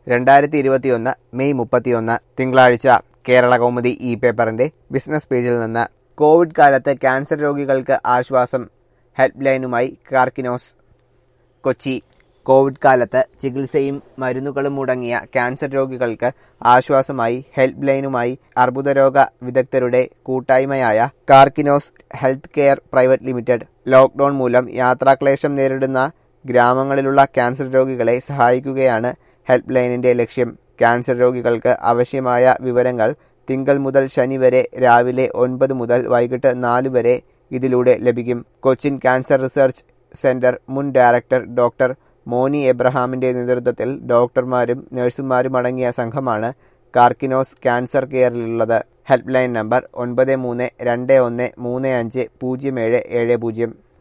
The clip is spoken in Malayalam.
രണ്ടായിരത്തി ഇരുപത്തിയൊന്ന് മെയ് മുപ്പത്തിയൊന്ന് തിങ്കളാഴ്ച കേരള കൗമുദി ഇ പേപ്പറിന്റെ ബിസിനസ് പേജിൽ നിന്ന് കോവിഡ് കാലത്ത് ക്യാൻസർ രോഗികൾക്ക് ആശ്വാസം ഹെൽപ്പ് ലൈനുമായി കാർക്കിനോസ് കൊച്ചി കോവിഡ് കാലത്ത് ചികിത്സയും മരുന്നുകളും മുടങ്ങിയ ക്യാൻസർ രോഗികൾക്ക് ആശ്വാസമായി ഹെൽപ്പ് ലൈനുമായി അർബുദരോഗ വിദഗ്ധരുടെ കൂട്ടായ്മയായ Karkinos health care private limited lockdown മൂലം യാത്രാക്ലേശം നേരിടുന്ന ഗ്രാമങ്ങളിലുള്ള ക്യാൻസർ രോഗികളെ സഹായിക്കുകയാണ് ഹെൽപ്പ് ലൈനിന്റെ ലക്ഷ്യം ക്യാൻസർ രോഗികൾക്ക് ആവശ്യമായ വിവരങ്ങൾ തിങ്കൾ മുതൽ ശനി വരെ രാവിലെ ഒൻപത് മുതൽ വൈകിട്ട് നാല് വരെ ഇതിലൂടെ ലഭിക്കും കൊച്ചിൻ ക്യാൻസർ റിസർച്ച് സെന്റർ മുൻ ഡയറക്ടർ ഡോക്ടർ മോനി എബ്രഹാമിന്റെ നേതൃത്വത്തിൽ ഡോക്ടർമാരും നഴ്സുമാരും അടങ്ങിയ സംഘമാണ് കാർക്കിനോസ് ക്യാൻസർ കെയറിലുള്ളത് ഹെൽപ്പ് ലൈൻ നമ്പർ ഒൻപത് മൂന്ന് രണ്ട് ഒന്ന് മൂന്ന് അഞ്ച് പൂജ്യം ഏഴ് ഏഴ് പൂജ്യം